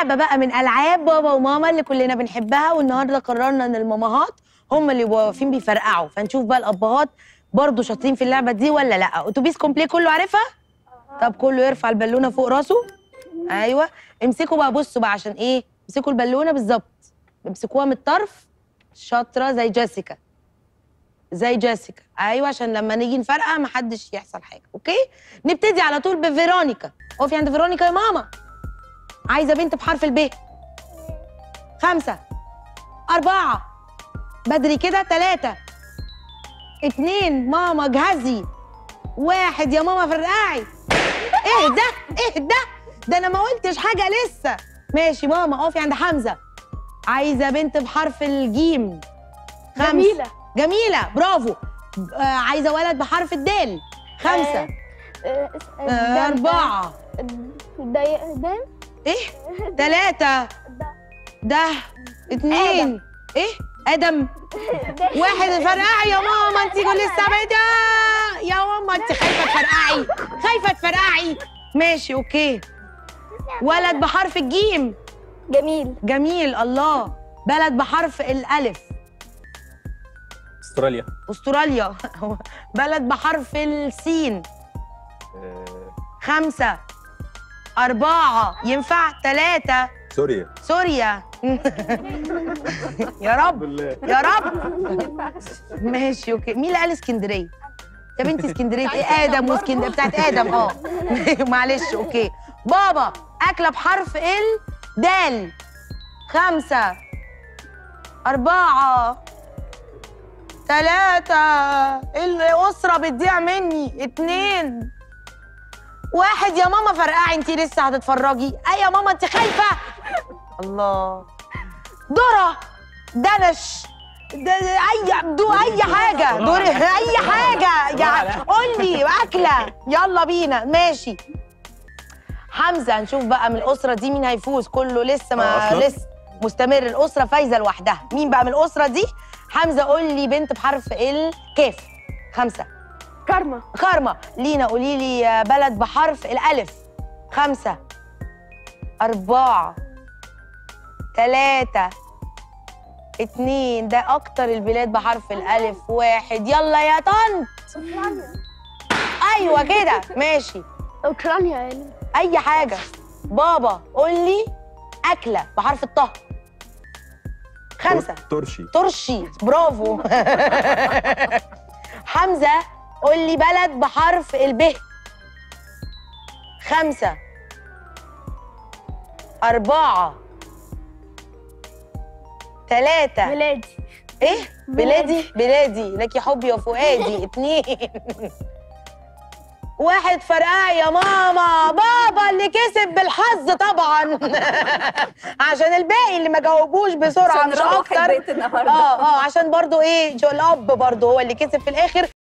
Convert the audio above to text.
لعبه بقى من العاب بابا وماما اللي كلنا بنحبها والنهارده قررنا ان الماماهات هم اللي يبقوا واقفين بيفرقعوا فنشوف بقى الابهات برضو شاطرين في اللعبه دي ولا لا اتوبيس كومبلي كله عارفها طب كله يرفع البالونه فوق راسه ايوه امسكوا بقى بصوا بقى عشان ايه امسكوا البالونه بالظبط امسكوها من الطرف شاطره زي جيسيكا زي جيسيكا ايوه عشان لما نيجي نفرقع محدش يحصل حاجه اوكي نبتدي على طول بفيرونيكا اقفي عند فيرونيكا يا ماما عايزه بنت بحرف الب خمسة أربعة بدري كده تلاتة اتنين ماما جهزي واحد يا ماما فرقعي ايه ده ايه ده ده انا ما قلتش حاجة لسه ماشي ماما اقفي عند حمزة عايزة بنت بحرف الجيم خمسة جميلة جميلة برافو آه عايزة ولد بحرف الدال خمسة آه، آه، آه آه، أربعة داي- دايم ايه تلاتة ده اتنين ايه ادم واحد فرقعي يا ماما انت لسه بدا يا ماما انت خايفه تفرقعي خايفه تفرقعي ماشي اوكي ولد بحرف الجيم جميل جميل الله بلد بحرف الالف استراليا استراليا بلد بحرف السين آه، خمسة أربعة ينفع ثلاثة سوريا سوريا يا رب بالله يا رب ماشي اوكي مين اللي قال اسكندريه يا بنتي اسكندريه ايه ادم واسكندريه بتاعت ادم اه معلش اوكي بابا اكله بحرف الدال خمسة أربعة ثلاثة الأسرة بتضيع مني اتنين واحد يا ماما فرقعي انتي لسه هتتفرجي اي يا ماما انتي خايفة الله ذرة دنش د- اي دو اي حاجه دور اي حاجه يعني قول لي اكله يلا بينا ماشي حمزه هنشوف بقى من الاسره دي مين هيفوز كله لسه آه، ما أصلاً؟ لسه مستمر الاسره فايزه لوحدها مين بقى من الاسره دي حمزه قول لي بنت بحرف الكاف خمسه كارما كارما لينا قولي لي بلد بحرف الألف خمسة أربعة ثلاثة اتنين ده أكتر البلاد بحرف الألف واحد يلا يا طنط أيوة كده ماشي اوكرانيا يعني أي حاجة بابا قول لي أكلة بحرف الطه خمسة ترشي ترشي برافو حمزة قول لي بلد بحرف الب خمسة أربعة ثلاثة بلادي إيه؟ بلادي بلادي لك حبي وفؤادي اتنين واحد فرقعي يا ماما بابا اللي كسب بالحظ طبعا عشان الباقي اللي ما جاوبوش بسرعه مش اكتر البيت النهارده اه اه عشان برضو ايه جو الاب برضو هو اللي كسب في الاخر